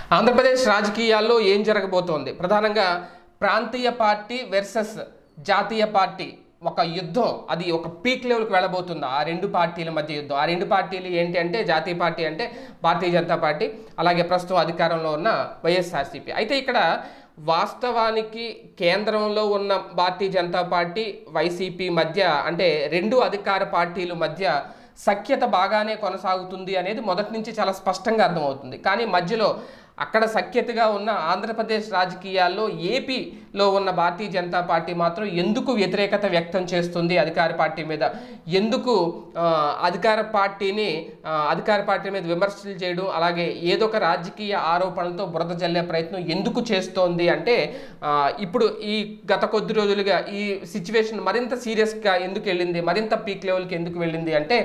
ఆంధ్రప్రదేశ్ రాజకీయాల్లో ఏం జరగబోతోంది ప్రధానంగా ప్రాంతీయ పార్టీ వెర్సెస్ జాతీయ పార్టీ ఒక యుద్ధం అది ఒక పీక్ లెవెల్కి వెళ్ళబోతుంది ఆ రెండు పార్టీల మధ్య యుద్ధం ఆ రెండు పార్టీలు ఏంటి అంటే జాతీయ పార్టీ అంటే భారతీయ జనతా పార్టీ అలాగే ప్రస్తుతం అధికారంలో ఉన్న వైఎస్ఆర్సీపీ అయితే ఇక్కడ వాస్తవానికి కేంద్రంలో ఉన్న భారతీయ జనతా పార్టీ వైసీపీ మధ్య అంటే రెండు అధికార పార్టీల మధ్య సఖ్యత బాగానే కొనసాగుతుంది అనేది మొదటి నుంచి చాలా స్పష్టంగా అర్థమవుతుంది కానీ మధ్యలో అక్కడ సఖ్యతగా ఉన్న ఆంధ్రప్రదేశ్ రాజకీయాల్లో ఏపీలో ఉన్న భారతీయ జనతా పార్టీ మాత్రం ఎందుకు వ్యతిరేకత వ్యక్తం చేస్తుంది అధికార పార్టీ మీద ఎందుకు ఆ, అధికార పార్టీని ఆ, అధికార పార్టీ మీద విమర్శలు చేయడం అలాగే ఏదో ఒక రాజకీయ ఆరోపణలతో బురద జల్లే ప్రయత్నం ఎందుకు చేస్తోంది అంటే ఆ, ఇప్పుడు ఈ గత కొద్ది రోజులుగా ఈ సిచ్యువేషన్ మరింత సీరియస్గా ఎందుకు వెళ్ళింది మరింత పీక్ లెవెల్కి ఎందుకు వెళ్ళింది అంటే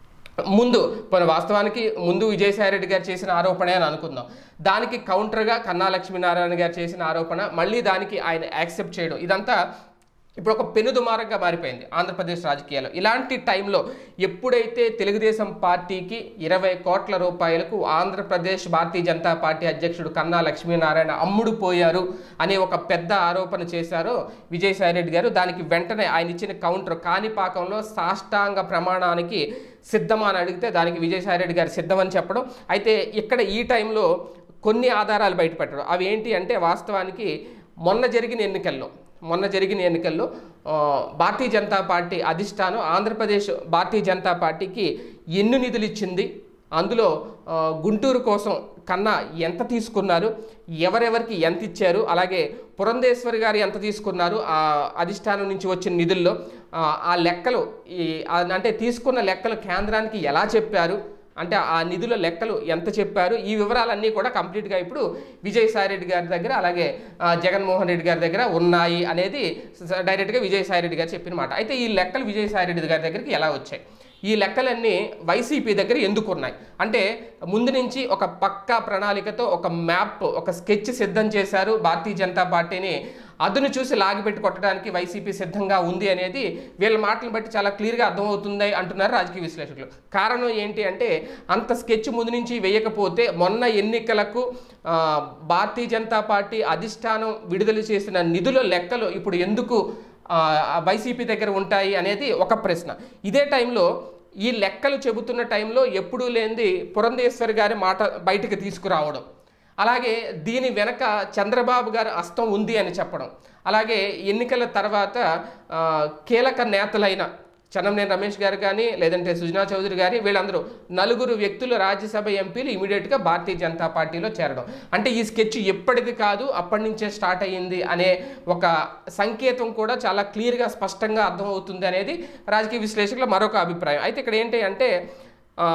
ముందు మన వాస్తవానికి ముందు విజయసాయి రెడ్డి గారు చేసిన ఆరోపణే అని అనుకుందాం దానికి కౌంటర్గా కన్నా లక్ష్మీనారాయణ గారు చేసిన ఆరోపణ మళ్ళీ దానికి ఆయన యాక్సెప్ట్ చేయడం ఇదంతా ఇప్పుడు ఒక పెనుదుమారంగా మారిపోయింది ఆంధ్రప్రదేశ్ రాజకీయాల్లో ఇలాంటి టైంలో ఎప్పుడైతే తెలుగుదేశం పార్టీకి ఇరవై కోట్ల రూపాయలకు ఆంధ్రప్రదేశ్ భారతీయ జనతా పార్టీ అధ్యక్షుడు కన్నా లక్ష్మీనారాయణ అమ్ముడు పోయారు అనే ఒక పెద్ద ఆరోపణ చేశారో విజయసాయి రెడ్డి గారు దానికి వెంటనే ఆయన ఇచ్చిన కౌంటర్ కాణిపాకంలో సాష్టాంగ ప్రమాణానికి సిద్ధమా అని అడిగితే దానికి విజయసాయి రెడ్డి గారు సిద్ధమని చెప్పడం అయితే ఇక్కడ ఈ టైంలో కొన్ని ఆధారాలు బయటపెట్టడం అవి ఏంటి అంటే వాస్తవానికి మొన్న జరిగిన ఎన్నికల్లో మొన్న జరిగిన ఎన్నికల్లో ఆ, భారతీయ జనతా పార్టీ అధిష్టానం ఆంధ్రప్రదేశ్ భారతీయ జనతా పార్టీకి ఎన్ని నిధులు ఇచ్చింది అందులో ఆ, గుంటూరు కోసం కన్నా ఎంత తీసుకున్నారు ఎవరెవరికి ఎంత ఇచ్చారు అలాగే పురంధేశ్వరి గారు ఎంత తీసుకున్నారు ఆ అధిష్టానం నుంచి వచ్చిన నిధుల్లో ఆ, ఆ లెక్కలు ఈ ఆ- అంటే తీసుకున్న లెక్కలు కేంద్రానికి ఎలా చెప్పారు అంటే ఆ నిధుల లెక్కలు ఎంత చెప్పారు ఈ వివరాలన్నీ కూడా కంప్లీట్గా ఇప్పుడు విజయసాయి రెడ్డి గారి దగ్గర అలాగే ఆ, జగన్మోహన్ రెడ్డి గారి దగ్గర ఉన్నాయి అనేది స- డైరెక్ట్గా విజయసాయి రెడ్డి గారు చెప్పిన మాట అయితే ఈ లెక్కలు విజయసాయి రెడ్డి గారి దగ్గరికి ఎలా వచ్చాయి ఈ లెక్కలన్నీ వైసీపీ దగ్గర ఎందుకు ఉన్నాయి అంటే ముందు నుంచి ఒక పక్కా ప్రణాళికతో ఒక మ్యాప్ ఒక స్కెచ్ సిద్ధం చేశారు భారతీయ జనతా పార్టీని అదును చూసి లాగిపెట్టి కొట్టడానికి వైసీపీ సిద్ధంగా ఉంది అనేది వీళ్ళ మాటలను బట్టి చాలా క్లియర్గా అర్థమవుతుంది అంటున్నారు రాజకీయ విశ్లేషకులు కారణం ఏంటి అంటే అంత స్కెచ్ ముందు నుంచి వేయకపోతే మొన్న ఎన్నికలకు ఆ, భారతీయ జనతా పార్టీ అధిష్టానం విడుదల చేసిన నిధుల లెక్కలు ఇప్పుడు ఎందుకు ఆ, వైసీపీ దగ్గర ఉంటాయి అనేది ఒక ప్రశ్న ఇదే టైంలో ఈ లెక్కలు చెబుతున్న టైంలో ఎప్పుడూ లేనిది పురంధేశ్వరి గారి మాట బయటకు తీసుకురావడం అలాగే దీని వెనక చంద్రబాబు గారి అస్తం ఉంది అని చెప్పడం అలాగే ఎన్నికల తర్వాత ఆ, కీలక నేతలైన చన్నంనేని రమేష్ గారు కానీ లేదంటే సుజనా చౌదరి గారి వీళ్ళందరూ నలుగురు వ్యక్తులు రాజ్యసభ ఎంపీలు ఇమీడియట్గా భారతీయ జనతా పార్టీలో చేరడం అంటే ఈ స్కెచ్ ఎప్పటిది కాదు అప్పటి నుంచే స్టార్ట్ అయ్యింది అనే ఒక సంకేతం కూడా చాలా క్లియర్గా స్పష్టంగా అర్థమవుతుంది అనేది రాజకీయ విశ్లేషకుల మరొక అభిప్రాయం అయితే ఇక్కడ ఏంటి అంటే ఆ,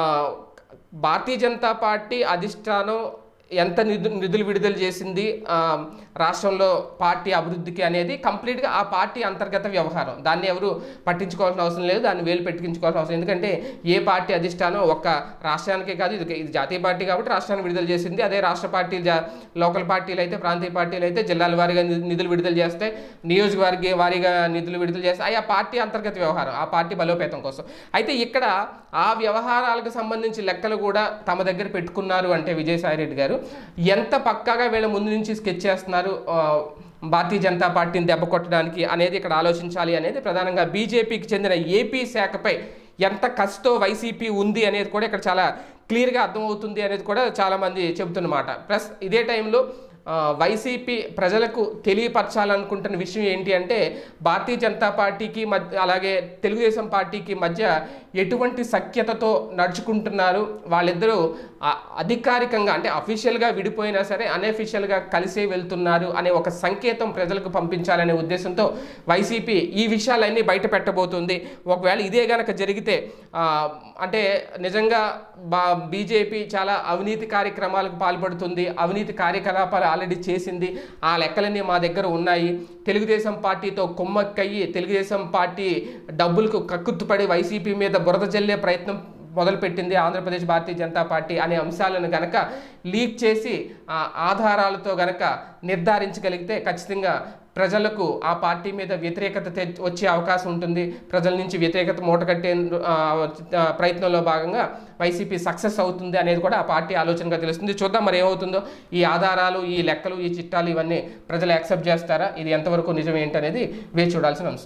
భారతీయ జనతా పార్టీ అధిష్టానం ఎంత నిధు నిధులు విడుదల చేసింది ఆ, రాష్ట్రంలో పార్టీ అభివృద్ధికి అనేది కంప్లీట్గా ఆ పార్టీ అంతర్గత వ్యవహారం దాన్ని ఎవరు పట్టించుకోవాల్సిన అవసరం లేదు దాన్ని వేలు పెట్టించుకోవాల్సిన అవసరం ఎందుకంటే ఏ పార్టీ అధిష్టానం ఒక్క రాష్ట్రానికే కాదు ఇది ఇది జాతీయ పార్టీ కాబట్టి రాష్ట్రానికి విడుదల చేసింది అదే రాష్ట్ర పార్టీలు జా లోకల్ పార్టీలు అయితే ప్రాంతీయ పార్టీలు అయితే జిల్లాల వారీగా ని- నిధులు విడుదల చేస్తే నియోజకవర్గ వారీగా నిధులు విడుదల చేస్తే అవి ఆ పార్టీ అంతర్గత వ్యవహారం ఆ పార్టీ బలోపేతం కోసం అయితే ఇక్కడ ఆ వ్యవహారాలకు సంబంధించి లెక్కలు కూడా తమ దగ్గర పెట్టుకున్నారు అంటే విజయసాయి రెడ్డి గారు ఎంత పక్కాగా వీళ్ళ ముందు నుంచి స్కెచ్ చేస్తున్నారు ఆ, భారతీయ జనతా పార్టీని దెబ్బ కొట్టడానికి అనేది ఇక్కడ ఆలోచించాలి అనేది ప్రధానంగా బీజేపీకి చెందిన ఏపీ శాఖపై ఎంత కసితో వైసీపీ ఉంది అనేది కూడా ఇక్కడ చాలా క్లియర్గా అర్థమవుతుంది అనేది కూడా చాలామంది చెబుతున్నమాట ప్లస్ ఇదే టైంలో ఆ, వైసీపీ ప్రజలకు తెలియపరచాలనుకుంటున్న విషయం ఏంటి అంటే భారతీయ జనతా పార్టీకి మధ్య అలాగే తెలుగుదేశం పార్టీకి మధ్య ఎటువంటి సఖ్యతతో నడుచుకుంటున్నారు వాళ్ళిద్దరూ ఆ, అధికారికంగా అంటే అఫీషియల్గా విడిపోయినా సరే అన్అఫీషియల్గా కలిసే వెళ్తున్నారు అనే ఒక సంకేతం ప్రజలకు పంపించాలనే ఉద్దేశంతో వైసీపీ ఈ విషయాలన్నీ బయట పెట్టబోతుంది ఒకవేళ ఇదే గనక జరిగితే ఆ, అంటే నిజంగా బా బీజేపీ చాలా అవినీతి కార్యక్రమాలకు పాల్పడుతుంది అవినీతి కార్యకలాపాలు ఆల్రెడీ చేసింది ఆ లెక్కలన్నీ మా దగ్గర ఉన్నాయి తెలుగుదేశం పార్టీతో కుమ్మక్కయ్యి తెలుగుదేశం పార్టీ డబ్బులకు కక్కుర్తుపడి వైసీపీ మీద బురద జల్లే ప్రయత్నం మొదలుపెట్టింది ఆంధ్రప్రదేశ్ భారతీయ జనతా పార్టీ అనే అంశాలను గనక లీక్ చేసి ఆ ఆధారాలతో గనక నిర్ధారించగలిగితే ఖచ్చితంగా ప్రజలకు ఆ పార్టీ మీద వ్యతిరేకత తె- వచ్చే అవకాశం ఉంటుంది ప్రజల నుంచి వ్యతిరేకత మూటకట్టే ఆ, ఆ, ప్రయత్నంలో భాగంగా వైసీపీ సక్సెస్ అవుతుంది అనేది కూడా ఆ పార్టీ ఆలోచనగా తెలుస్తుంది చూద్దాం మరి ఏమవుతుందో ఈ ఆధారాలు ఈ లెక్కలు ఈ చిట్టాలు ఇవన్నీ ప్రజలు యాక్సెప్ట్ చేస్తారా ఇది ఎంతవరకు నిజం ఏంటనేది వేచి చూడాల్సిన అంశం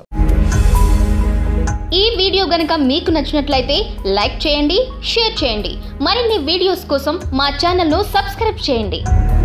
ఈ వీడియో గనుక మీకు నచ్చినట్లయితే లైక్ చేయండి షేర్ చేయండి మరిన్ని వీడియోస్ కోసం మా ఛానల్ను సబ్స్క్రైబ్ చేయండి